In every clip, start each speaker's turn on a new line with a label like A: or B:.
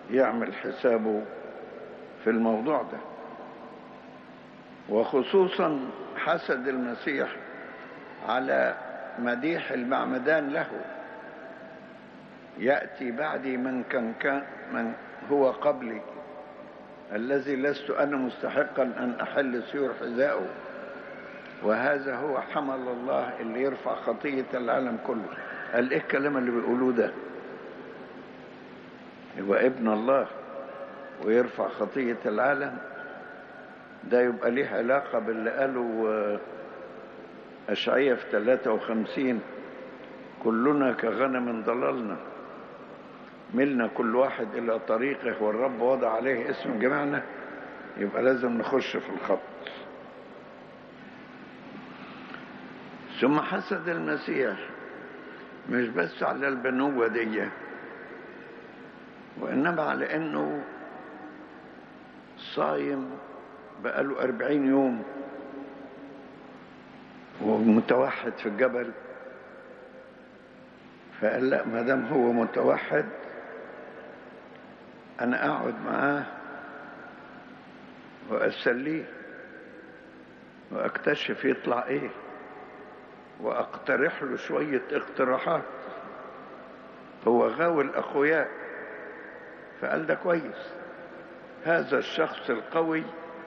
A: يعمل حسابه في الموضوع ده وخصوصا حسد المسيح على مديح المعمدان له يأتي بعدي من كان, كان من هو قبلي الذي لست أنا مستحقا أن أحل سيور حذائه وهذا هو حمل الله اللي يرفع خطية العالم كله قال إيه الكلام اللي بيقولوه ده يبقى ابن الله ويرفع خطية العالم ده يبقى ليه علاقة باللي قاله أشعية في 53 كلنا كغنم ضللنا ملنا كل واحد إلى طريقه والرب وضع عليه اسم جمعنا يبقى لازم نخش في الخط ثم حسد المسيح مش بس على البنوة دي وإنما على إنه صايم بقاله أربعين يوم ومتوحد في الجبل فقال لا ما دام هو متوحد انا اقعد معاه واسليه واكتشف يطلع ايه واقترح له شويه اقتراحات هو غاوي الاخوياء فقال ده كويس هذا الشخص القوي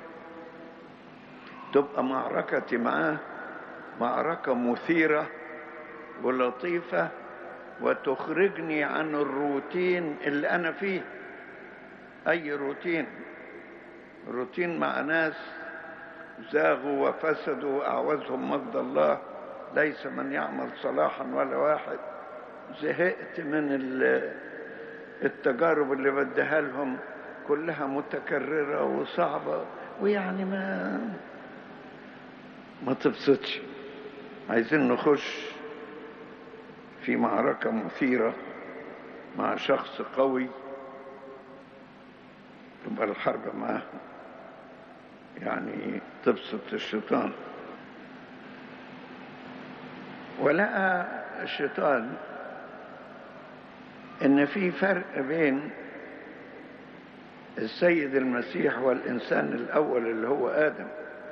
A: تبقى معركتي معاه معركه مثيره ولطيفه وتخرجني عن الروتين اللي انا فيه اي روتين روتين مع ناس زاغوا وفسدوا واعوزهم مجد الله ليس من يعمل صلاحا ولا واحد زهقت من التجارب اللي بديها لهم كلها متكررة وصعبة ويعني ما ما تبسطش عايزين نخش في معركة مثيرة مع شخص قوي تبقى الحرب معاه يعني تبسط الشيطان ولقى الشيطان ان في فرق بين السيد المسيح والانسان الاول اللي هو ادم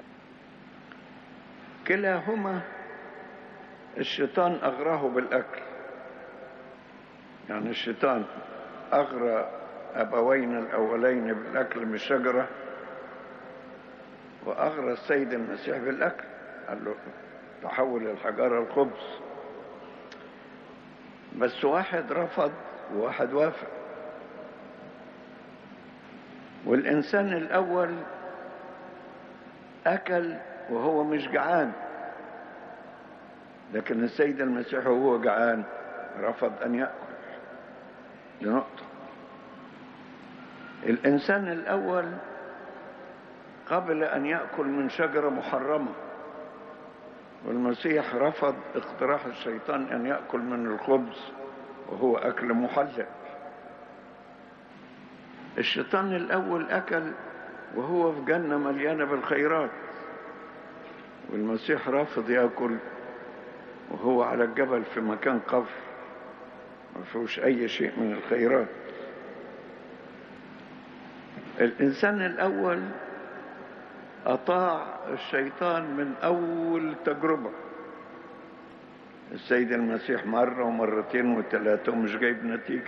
A: كلاهما الشيطان اغراه بالاكل يعني الشيطان اغرى ابوين الاولين بالاكل من الشجره واغرى السيد المسيح بالاكل قال له تحول الحجاره الخبز بس واحد رفض وواحد وافق والإنسان الأول أكل وهو مش جعان لكن السيد المسيح وهو جعان رفض أن يأكل لنقطة الإنسان الأول قبل أن يأكل من شجرة محرمة والمسيح رفض اقتراح الشيطان أن يأكل من الخبز وهو أكل محلل الشيطان الأول أكل وهو في جنة مليانة بالخيرات والمسيح رافض يأكل وهو على الجبل في مكان قفر ما فيهوش أي شيء من الخيرات الإنسان الأول أطاع الشيطان من أول تجربة السيد المسيح مرة ومرتين وثلاثة ومش جايب نتيجة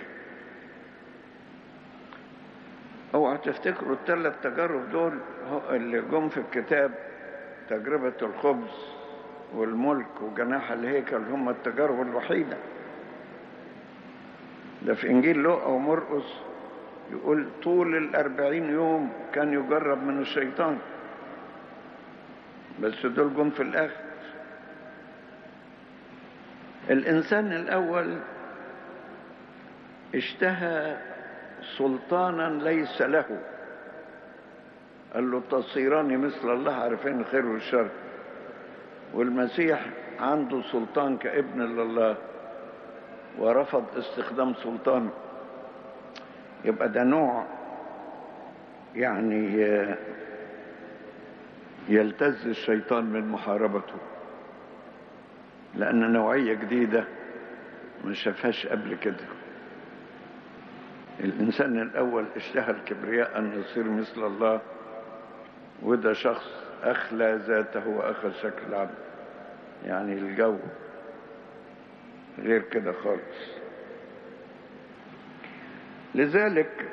A: اوعى تفتكروا الثلاث تجارب دول اللي جم في الكتاب تجربة الخبز والملك وجناح الهيكل هم التجارب الوحيدة ده في إنجيل لوقا ومرقس يقول طول الأربعين يوم كان يجرب من الشيطان بس دول جم في الآخر الإنسان الأول اشتهى سلطانا ليس له قال له تصيران مثل الله عارفين الخير والشر والمسيح عنده سلطان كابن لله ورفض استخدام سلطانه يبقى ده نوع يعني يلتز الشيطان من محاربته لأن نوعية جديدة ما شافهاش قبل كده الإنسان الأول اشتهى الكبرياء أن يصير مثل الله وده شخص أخلى ذاته وأخذ شكل العبد يعني الجو غير كده خالص لذلك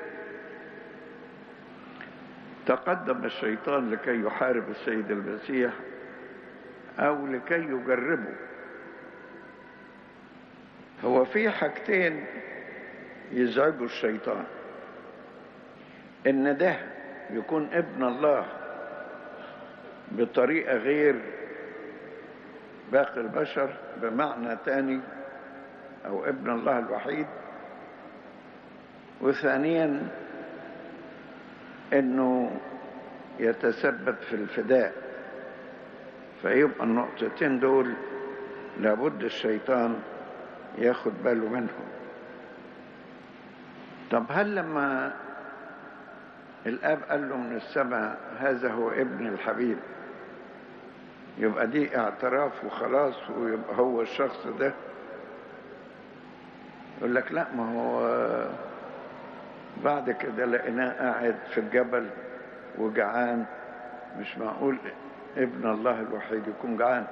A: تقدم الشيطان لكي يحارب السيد المسيح أو لكي يجربه هو في حاجتين يزعجوا الشيطان ان ده يكون ابن الله بطريقة غير باقي البشر بمعنى تاني او ابن الله الوحيد وثانيا انه يتسبب في الفداء فيبقى النقطتين دول لابد الشيطان ياخد باله منهم طب هل لما الاب قال له من السماء هذا هو ابن الحبيب يبقى دي اعتراف وخلاص ويبقى هو الشخص ده يقول لك لا ما هو بعد كده لقيناه قاعد في الجبل وجعان مش معقول ابن الله الوحيد يكون جعان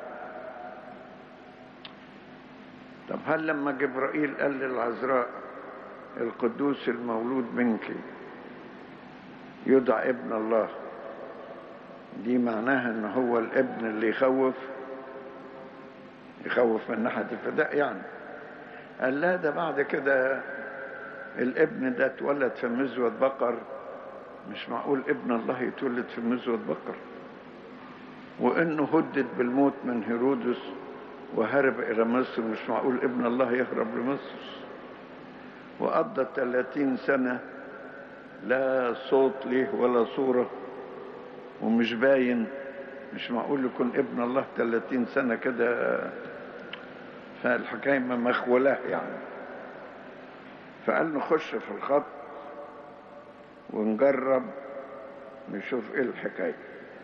A: طب هل لما جبرائيل قال للعذراء القدوس المولود منك يدعى ابن الله دي معناها ان هو الابن اللي يخوف يخوف من ناحية الفداء يعني قال لا ده بعد كده الابن ده اتولد في مزود بقر مش معقول ابن الله يتولد في مزود بقر وانه هدد بالموت من هيرودس وهرب الى مصر مش معقول ابن الله يهرب لمصر وقضى 30 سنة لا صوت ليه ولا صورة ومش باين مش معقول يكون ابن الله 30 سنة كده فالحكاية مخولة يعني فقال نخش في الخط ونجرب نشوف ايه الحكاية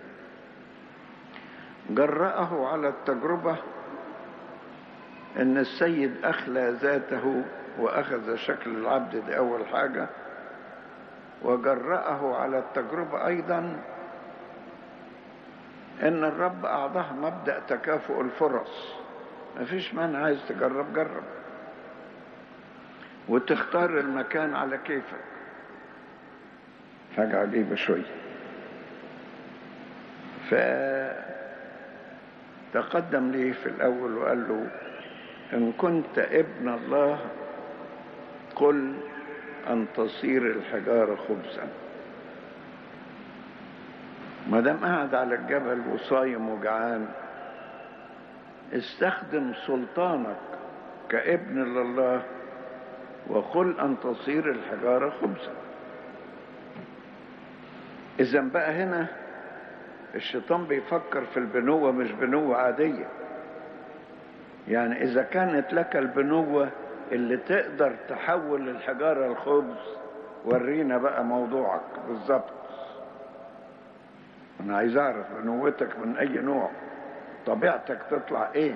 A: جرأه على التجربة ان السيد اخلى ذاته واخذ شكل العبد دي اول حاجة وجرأه على التجربة ايضا ان الرب اعطاه مبدأ تكافؤ الفرص مفيش مانع عايز تجرب جرب وتختار المكان على كيفك حاجة عجيبة شوية فتقدم لي في الأول وقال له إن كنت ابن الله قل أن تصير الحجارة خبزا ما دام قاعد على الجبل وصايم وجعان استخدم سلطانك كابن لله وقل أن تصير الحجارة خبزا إذا بقى هنا الشيطان بيفكر في البنوة مش بنوة عادية يعني إذا كانت لك البنوة اللي تقدر تحول الحجارة الخبز ورينا بقى موضوعك بالظبط أنا عايز أعرف بنوتك من أي نوع طبيعتك تطلع إيه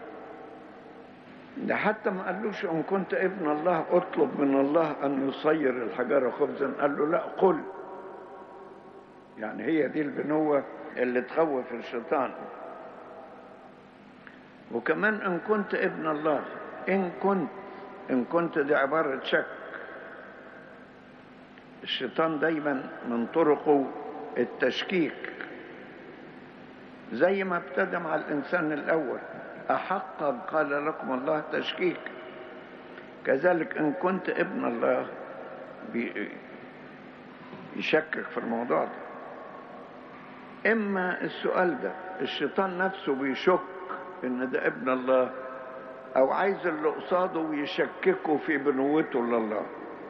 A: ده حتى ما قالوش ان كنت ابن الله اطلب من الله ان يصير الحجاره خبزا قال له لا قل يعني هي دي البنوه اللي تخوف الشيطان وكمان ان كنت ابن الله ان كنت ان كنت دي عباره شك الشيطان دايما من طرقه التشكيك زي ما ابتدى مع الانسان الاول أحقا قال لكم الله تشكيك كذلك إن كنت ابن الله يشكك في الموضوع ده إما السؤال ده الشيطان نفسه بيشك إن ده ابن الله أو عايز اللي قصاده يشككه في بنوته لله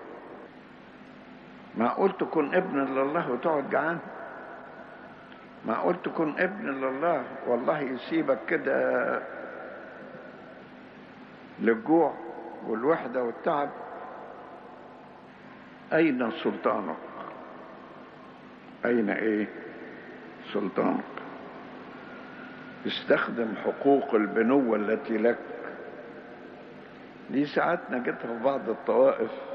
A: معقول تكون ابن لله وتقعد جعان معقول تكون ابن لله والله يسيبك كده للجوع والوحدة والتعب أين سلطانك أين إيه سلطانك استخدم حقوق البنوة التي لك دي ساعات نجدها في بعض الطوائف